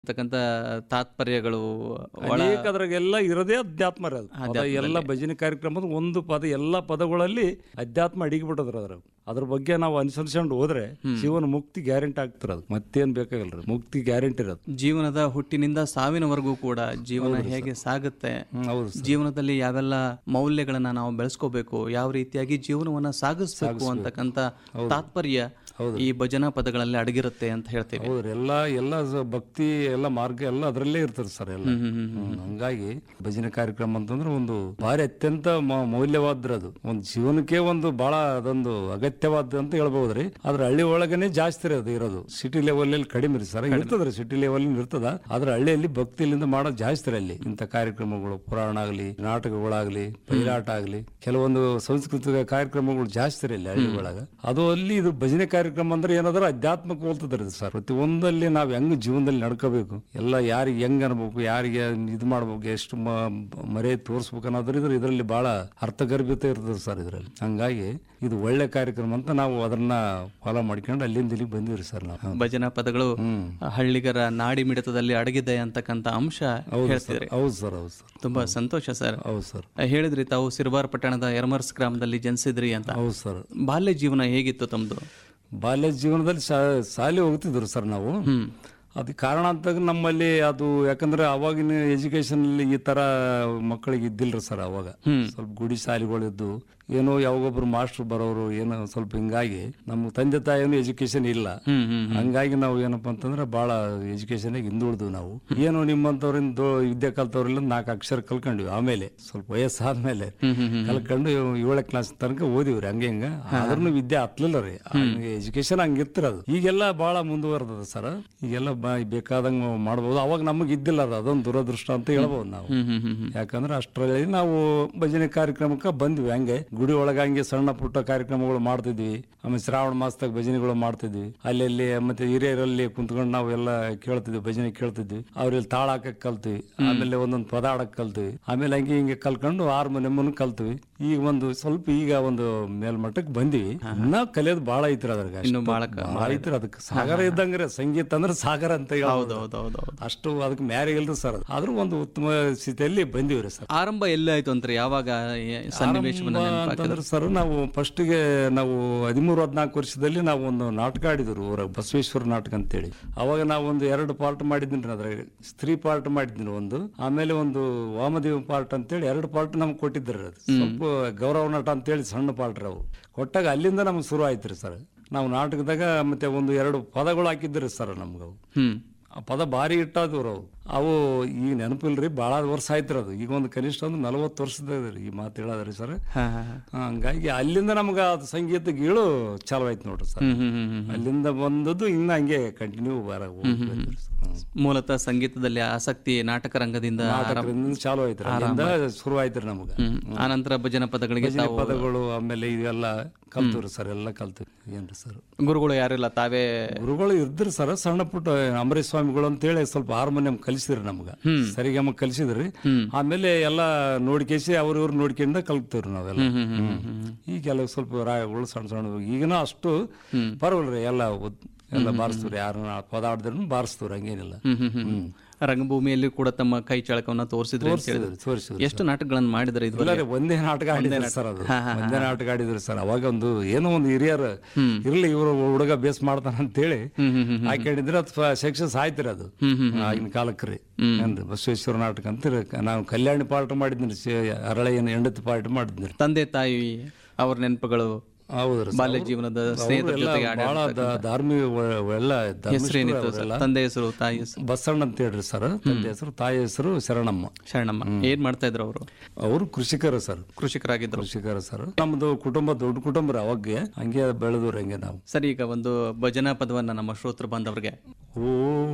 ಇರ್ತಕ್ಕಂಥ ತಾತ್ಪರ್ಯಗಳು ಒಳ ಅನೇಕ ಅದ್ರಾಗೆಲ್ಲ ಇರೋದೇ ಅಧ್ಯಾತ್ಮ ರೀ ಅದು ಪದ ಎಲ್ಲ ಭಜನೆ ಕಾರ್ಯಕ್ರಮದ ಒಂದು ಪದ ಎಲ್ಲ ಪದಗಳಲ್ಲಿ ಅಧ್ಯಾತ್ಮ ಅಡಿಗಿಬಿಟ್ಟದ್ರ ಅದ್ರ ಅದ್ರ ಬಗ್ಗೆ ನಾವು ಅನುಸರಿಸ್ಕೊಂಡು ಹೋದ್ರೆ ಜೀವನ ಮುಕ್ತಿ ಗ್ಯಾರಂಟಿ ಆಗ್ತಿರ ಅದು ಮತ್ತೇನ್ ಬೇಕಾಗಲ್ರಿ ಮುಕ್ತಿ ಗ್ಯಾರಂಟಿ ಇರೋದು ಜೀವನದ ಹುಟ್ಟಿನಿಂದ ಸಾವಿನವರೆಗೂ ಕೂಡ ಜೀವನ ಹೇಗೆ ಸಾಗುತ್ತೆ ಹೌದು ಜೀವನದಲ್ಲಿ ಯಾವೆಲ್ಲ ಮೌಲ್ಯಗಳನ್ನ ನಾವು ಬೆಳೆಸ್ಕೋಬೇಕು ಯಾವ ರೀತಿಯಾಗಿ ಜೀವನವನ್ನ ಸಾಗಿಸ್ಬೇಕು ಅಂತಕ್ಕಂಥ ತಾತ್ಪರ್ಯ ಈ ಭಜನಾ ಪದಗಳಲ್ಲಿ ಅಡಗಿರುತ್ತೆ ಅಂತ ಹೇಳ್ತೇವೆ ಹೌದ್ರಿ ಎಲ್ಲ ಎಲ್ಲ ಸ- ಭಕ್ತಿ ಎಲ್ಲ ಮಾರ್ಗ ಎಲ್ಲ ಅದರಲ್ಲೇ ಇರ್ತದೆ ಸರ್ ಎಲ್ಲ ಹ್ಮ್. ಹಂಗಾಗಿ ಭಜನೆ ಕಾರ್ಯಕ್ರಮ ಅಂತಂದ್ರೆ ಒಂದು ಭಾರಿ ಅತ್ಯಂತ ಮ- ಮೌಲ್ಯವಾದ್ರ ಅದು ಒಂದು ಜೀವನಕ್ಕೆ ಒಂದು ಬಹಳ ಅದೊಂದು ಅಗತ್ಯವಾದ ಅಂತ ಹೇಳ್ಬಹುದ್ರಿ ಆದ್ರೆ ಹಳ್ಳಿ ಒಳಗನೆ ಜಾಸ್ತಿ ರೀ ಅದು ಇರೋದು ಸಿಟಿ ಲೆವೆಲ್ ಅಲ್ಲಿ ಕಡಿಮೆ ರೀ ಸರ್ ಇರ್ತದ್ರಿ ಸಿಟಿ ಲೆವೆಲ್ ಇರ್ತದ ಆದ್ರೆ ಹಳ್ಳಿಯಲ್ಲಿ ಭಕ್ತಿಲಿಂದ ಮಾಡೋದು ಜಾಸ್ತಿ ರೀ ಅಲ್ಲಿ ಇಂಥ ಕಾರ್ಯಕ್ರಮಗಳು ಪುರಾಣ ಆಗಲಿ ನಾಟಕಗಳಾಗ್ಲಿ ಬಯಲಾಟ ಆಗಲಿ ಕೆಲವೊಂದು ಸಾಂಸ್ಕೃತಿಕ ಕಾರ್ಯಕ್ರಮಗಳು ಜಾಸ್ತಿ ರೀ ಅಲ್ಲಿ ಹಳ್ಳಿ ಒಳಗ ಅದು ಅಲ್ಲಿ ಇದು ಭಜನೆ ಕಾರ್ಯಕ್ರಮ ಅಂದ್ರೆ ಏನಾದ್ರೂ ಅಧ್ಯಾತ್ಮಕ್ಕೆ ಹೋಲ್ತದ್ರಿ ಇದು ಸರ್ ಪ್ರತಿ ಒಂದಲ್ಲಿ ನಾವ್ ಹೆಂಗ್ ಜೀವನದಲ್ಲಿ ನಡ್ಕೋಬೇಕು ಎಲ್ಲ ಯಾರಿಗೆ ಹೆಂಗ್ ಅನ್ಬೇಕು ಯಾರಿಗೆ ಇದು ಮಾಡ್ಬೇಕು ಎಷ್ಟು ಮ- ಮರೆ ತೋರಿಸ್ಬೇಕು ಅನ್ನೋದ್ರ ಇದ್ರ ಇದರಲ್ಲಿ ಬಹಳ ಅರ್ಥಗರ್ಭಿತ ಇರ್ತದೆ ಸರ್ ಇದ್ರಲ್ಲಿ ಹಂಗಾಗಿ ಇದು ಒಳ್ಳೆ ಕಾರ್ಯಕ್ರಮ ಅಂತ ನಾವು ಅದನ್ನ ಫಾಲೋ ಮಾಡ್ಕೊಂಡು ಅಲ್ಲಿಂದ ಇಲ್ಲಿಗೆ ಬಂದಿವ್ರಿ ಸರ್ ನಾವು ಭಜನಾ ಪದಗಳು ಹಳ್ಳಿಗರ ನಾಡಿ ಮಿಡಿತದಲ್ಲಿ ಅಡಗಿದೆ ಅಂತಕ್ಕಂಥ ಅಂಶ ಹೇಳ್ತಿದ್ರಿ ಹೌದು ಸರ್ ಹೌದು ಸರ್ ತುಂಬಾ ಸಂತೋಷ ಸರ್ ಹೌದು ಸರ್ ಹೇಳಿದ್ರಿ ತಾವು ಸಿರ್ಬಾರ್ ಪಟ್ಟಣದ ಯರಮರ್ಸ್ ಗ್ರಾಮದಲ್ಲಿ ಜನಿಸಿದ್ರಿ ಅಂತ ಹೌದು ಸರ್ ಬಾಲ್ಯ ಜೀವನ ಹೇಗಿತ್ತು ತಮ್ದು ಬಾಲ್ಯ ಜೀವನದಲ್ಲಿ ಶಾ- ಶಾಲೆ ಹೋಗ್ತಿದ್ರು ಸರ್ ನಾವು ಅದಕ್ಕೆ ಕಾರಣ ಅಂತ ನಮ್ಮಲ್ಲಿ ಅದು ಯಾಕಂದ್ರೆ ಅವಾಗಿನ ಎಜುಕೇಶನ್ ಈ ತರ ಮಕ್ಕಳಿಗೆ ಇದ್ದಿಲ್ರಿ ಸರ್ ಅವಾಗ ಸ್ವಲ್ಪ ಗುಡಿ ಶಾಲೆಗಳಿದ್ದು ಏನೋ ಯಾವಾಗೊಬ್ರು ಮಾಸ್ಟರ್ ಬರೋರು ಏನೋ ಸ್ವಲ್ಪ ಹಿಂಗಾಗಿ ನಮ್ಮ ತಂದೆ ತಾಯಿನೂ ಎಜುಕೇಶನ್ ಇಲ್ಲ ಹ್ಮ್ ಹ್ಮ್ ಹಂಗಾಗಿ ನಾವು ಏನಪ್ಪಾ ಅಂತಂದ್ರೆ ಬಹಳ ಎಜುಕೇಶನ್ ಹಿಂದುಳಿದ್ವು ನಾವು ಏನು ನಿಮ್ಮಂತವ್ರಿಂದ ದೊ- ವಿದ್ಯೆ ಕಲ್ತವ್ರಿಂದ ನಾಲ್ಕು ಅಕ್ಷರ ಕಲ್ಕೊಂಡ್ವಿ ಆಮೇಲೆ ಸ್ವಲ್ಪ ವಯಸ್ಸಾದ್ಮೇಲೆ ಕಲ್ಕೊಂಡು ಏಳನೇ ಕ್ಲಾಸ್ ತನಕ ಓದಿವ್ರಿ ಹಂಗೆ ಹಿಂಗ ಆದ್ರೂ ವಿದ್ಯೆ ಹತ್ಲಿಲ್ಲ ರೀ ಎಜುಕೇಶನ್ ಹಂಗಿತ್ತಿರದು ಈಗೆಲ್ಲ ಬಹಳ ಮುಂದುವರೆದ ಸರ್ ಈಗೆಲ್ಲ ಬ- ಬೇಕಾದಂಗ ಮಾಡ್ಬೋದು ಅವಾಗ ನಮಗೆ ಇದ್ದಿಲ್ಲ ಅದು ಅದೊಂದು ದುರದೃಷ್ಟ ಅಂತ ಹೇಳ್ಬೋದು ನಾವು ಹ್ಮ್ ಹ್ಮ್ ಹ್ಮ್ ಹ್ಮ್ ಯಾಕಂದ್ರೆ ಅಷ್ಟರಲ್ಲಿ ನಾವು ಭಜನೆ ಕಾರ್ಯಕ್ರಮಕ್ಕೆ ಬಂದ್ವಿ ಹಂಗೆ ಗುಡಿ ಒಳಗ ಹಂಗೆ ಸಣ್ಣ ಪುಟ್ಟ ಕಾರ್ಯಕ್ರಮಗಳು ಮಾಡ್ತಿದ್ವಿ ಆಮೇಲೆ ಶ್ರಾವಣ ಮಾಸದಾಗ ಭಜನೆಗಳು ಮಾಡ್ತಿದ್ವಿ ಅಲ್ಲಿ ಮತ್ತೆ ಹಿರಿಯರಲ್ಲಿ ಕುಂತ್ಕೊಂಡು ನಾವು ಎಲ್ಲ ಕೇಳ್ತಿದ್ವಿ ಭಜನೆ ಕೇಳ್ತಿದ್ವಿ ಅವ್ರಲ್ಲಿ ತಾಳ ಹಾಕಕ್ ಕಲ್ತೀವಿ ಆಮೇಲೆ ಒಂದೊಂದು ಪದ ಆಡಕ್ ಕಲ್ತೀವಿ ಆಮೇಲೆ ಹಂಗೆ ಹಿಂಗೆ ಕಲ್ಕೊಂಡು ಹಾರ್ಮೋನಿಯಮ್ಮನ್ನು ಕಲ್ತೀವಿ ಈಗ ಒಂದು ಸ್ವಲ್ಪ ಈಗ ಒಂದು ಮೇಲ್ಮಟ್ಟಕ್ಕೆ ಬಂದಿವಿ ಇನ್ನ ಕಲಿಯೋದು ಬಹಳ ಐತ್ರಿ ಅದ್ರಾಗ ಅಷ್ಟು ಇನ್ನು ಬಾಳ ಭಾಳ ಐತ್ರಿ ಅದಕ್ಕೆ ಸಾಗರ ಇದ್ದಂಗ್ರೆ ಸಂಗೀತ ಅಂದ್ರೆ ಸಾಗರ ಅಂತ ಹೇಳ್ಬೋದು. ಹೌದು ಹೌದು ಹೌದು ಹೌದು ಅಷ್ಟು ಅದಕ್ಕೆ ಮ್ಯಾರಿ ಇಲ್ರಿ ಸರ್ ಆದ್ರೂ ಒಂದು ಉತ್ತಮ ಸ್ಥಿತಿಯಲ್ಲಿ ಬಂದಿವ್ರಿ ಸರ್ ಆರಂಭ ಎಲ್ಲಿ ಆಯ್ತು ಅಂತಾರೆ ಯಾವಾಗ ಈ ಸನ್ನಿವೇಶವನ್ನ ನೆನಪಾಕಿದ್ರೆ ಅಂತಂದ್ರೆ ಸರ್ ನಾವು ಫಸ್ಟ್ಗೆ ನಾವು ಹದಿಮೂರು ಹದಿನಾಲ್ಕು ವರ್ಷದಲ್ಲಿ ನಾವು ಒಂದು ನಾಟಕ ಆಡಿದ್ರು ಊರಾಗ ಬಸವೇಶ್ವರ ನಾಟಕ ಅಂತೇಳಿ ಅವಾಗ ನಾವು ಒಂದು ಎರಡು ಪಾರ್ಟ್ ಮಾಡಿದ್ದೀನಿ ಅದ್ರಾಗ ಸ್ತ್ರೀ ಪಾರ್ಟ್ ಮಾಡಿದ್ದೀನಿ ಒಂದು ಆಮೇಲೆ ಒಂದು ವಾಮದೇವ ಪಾರ್ಟ್ ಅಂತೇಳಿ ಎರಡು ಪಾರ್ಟ್ ನಮ್ಗೆ ಕೊಟ್ಟಿದ್ರು ಅದು ಸ್ವಲ್ಪ ಗೌರವ ನಟ ಅಂತೇಳಿ ಸಣ್ಣ ಪಾರ್ಟ್ ಅವು ಕೊಟ್ಟಾಗ ಅಲ್ಲಿಂದ ನಮ್ಗೆ ಶುರು ಆಯ್ತು ರೀ ಸರ್ ನಾವು ನಾಟಕದಾಗ ಮತ್ತೆ ಒಂದು ಎರಡು ಪದಗಳು ಹಾಕಿದ್ರಿ ಸರ್ ನಮ್ಗೆ ಅವು ಹ್ಮ್ ಆ ಪದ ಭಾರಿ ಇಟ್ಟಾದ್ರು ಅವು ಅವು ಈಗ ನೆನಪಿಲ್ರಿ ಭಾಳ ವರ್ಷ ಆಯ್ತು ಅದು ಈಗ ಒಂದು ಕನಿಷ್ಠ ಒಂದು ನಲವತ್ತು ವರ್ಷದ ರೀ ಈ ಮಾತು ಹೇಳದ್ರಿ ಸರ್ ಹಾ ಹಾ ಹಾ. ಹಂಗಾಗಿ ಅಲ್ಲಿಂದ ನಮ್ಗೆ ಅದು ಸಂಗೀತ ಗೀಳು ಚಾಲು ಆಯ್ತು ನೋಡ್ರಿ ಸರ್ ಹ್ಮ್ ಹ್ಮ್ ಹ್ಮ್ ಹ್ಮ್ ಅಲ್ಲಿಂದ ಬಂದದ್ದು ಇನ್ನ ಹಂಗೆ ಕಂಟಿನ್ಯೂ ಬರ ಹೋಗ್ಬೇಕು ಸರ್. ಹ್ಮ್. ಮೂಲತಃ ಸಂಗೀತದಲ್ಲಿ ಆಸಕ್ತಿ ನಾಟಕ ರಂಗದಿಂದ ನಾಟಕದಿಂದ ಚಾಲು ಆಯ್ತು ರೀ. ಅಲ್ಲಿಂದ ಶುರು ಆಯ್ತು ರೀ ನಮ್ಗೆ ಹ್ಮ್. ಆನಂತರ ಭಜನ ಪದಗಳಿಗೆ ಭಜನೆ ತಾವು ಪದಗಳು ಆಮೇಲೆ ಇದೆಲ್ಲ ಕಲ್ತವ್ರಿ ಸರ್ ಎಲ್ಲ ಕಲ್ತು ಏನ್ರಿ ಸರ್ ಗುರುಗಳು ಯಾರಿಲ್ಲ ತಾವೇ ಗುರುಗಳು ಇದ್ರಿ ಸರ್ ಸಣ್ಣ ಪುಟ್ಟ ಅಂಬರೀಶ್ ಸ್ವಾಮಿಗಳು ಅಂತೇಳಿ ಸ್ವಲ್ಪ ಹಾರ್ಮೋನಿಯಂ ಕಲಿಸಿದ್ರಿ ನಮ್ಗ ಸರಿಗಮ್ಮ ಕಲಿಸಿದ್ರಿ ಆಮೇಲೆ ಎಲ್ಲ ನೋಡ್ಕೇಸಿ ಅವ್ರ ಇವ್ರು ನೋಡ್ಕೊಂಡ ಕಲ್ತವ್ರಿ ನಾವೆಲ್ಲ ಹ್ಮ್. ಈಗೆಲ್ಲ ಸ್ವಲ್ಪ ರಾಗಗಳು ಸಣ್ಣ ಸಣ್ಣ ಈಗಿನ ಅಷ್ಟು ಪರವಲ್ರಿ ಎಲ್ಲ ಒದ್- ಎಲ್ಲ ಬಾರಿಸ್ತೀವ್ರಿ ಯಾರನ್ನ ಪದ ಆಡಿದ್ರು ಬಾರಿಸ್ತೀವ್ರಿ ಹಂಗೇನಿಲ್ಲ ಹ್ಮ್ ಹ್ಮ್ ಹ್ಮ್ ರಂಗಭೂಮಿಯಲ್ಲಿ ಕೂಡ ತಮ್ಮ ಕೈ ಚಳಕವನ್ನ ತೋರಿಸಿದ್ರು ಅಂತ ಹೇಳಿದ್ರು ತೋರಿಸಿದ್ರಿ ಎಷ್ಟು ನಾಟಕಗಳನ್ನು ಮಾಡಿದ್ರೆ ಇದು ಇಲ್ಲ ರೀ, ಒಂದೇ ನಾಟಕ ಆಡಿದ್ರಿ ಸರ್ ಅದು ಒಂದೇ ನಾಟಕ ಆಡಿದ್ರಿ ಸರ್ ಅವಾಗ ಒಂದು ಏನೋ ಒಂದು ಹಿರಿಯರು ಇರ್ಲಿ ಇವರು ಹುಡುಗ ಬೇಸ್ ಮಾಡ್ತಾನ ಅಂತೇಳಿ ಹಾಕೊಂಡಿದ್ರೆ ಅದು ಸಕ್ಸಸ್ ಆಯ್ತ್ರಿ ಅದು ಆಗಿನ ಕಾಲಕ್ಕೆ ರೀ ಏನ್ರಿ ಬಸವೇಶ್ವರ ನಾಟಕ ಅಂತ ನಾವು ಕಲ್ಯಾಣಿ ಪಾರ್ಟ್ ಮಾಡಿದ್ನಿ ಅರಳೆಯನ ಹೆಂಡತಿ ಪಾರ್ಟ್ ಮಾಡಿದ್ನಿ ತಂದೆ ತಾಯಿ ಅವ್ರ ನೆನಪುಗಳು ಹೌದ್ರಿ ಬಾಲ್ಯ ಜೀವನದ ಸ್ನೇಹಿತರ ಜೊತೆಗೆ ಆಡ ಬಹಳ ಧಾರ್ಮಿಕ ಒಳ್ಳೆ ಹೆಸರೇನಿತ್ತು ಧರ್ಮಿಷ್ಠರು ಸರ್ ತಂದೆ ಹೆಸರು ತಾಯಿ ಹೆಸರು ಬಸಣ್ಣ ಅಂತ ಹೇಳ್ರಿ ಸರ್ ತಂದೆ ಹೆಸರು ತಾಯಿ ಹೆಸರು ಶರಣಮ್ಮ ಶರಣಮ್ಮ ಏನ್ ಮಾಡ್ತಾ ಇದ್ರು ಅವರು ಅವರು ಕೃಷಿಕರು ಸರ್ ಕೃಷಿಕರಾಗಿದ್ರು ಕೃಷಿಕರು ಸರ್ ನಮ್ದು ಕುಟುಂಬ ದೊಡ್ಡ ಕುಟುಂಬ ರೀ ಅವಾಗ ಹಂಗೆ ಬೆಳೆದ್ರು ಹಂಗೆ ನಾವು ಸರಿ ಈಗ ಒಂದು ಭಜನಾ ಪದವನ್ನ ನಮ್ಮ ಶ್ರೋತೃ ಬಾಂಧವರಿಗೆ ಓ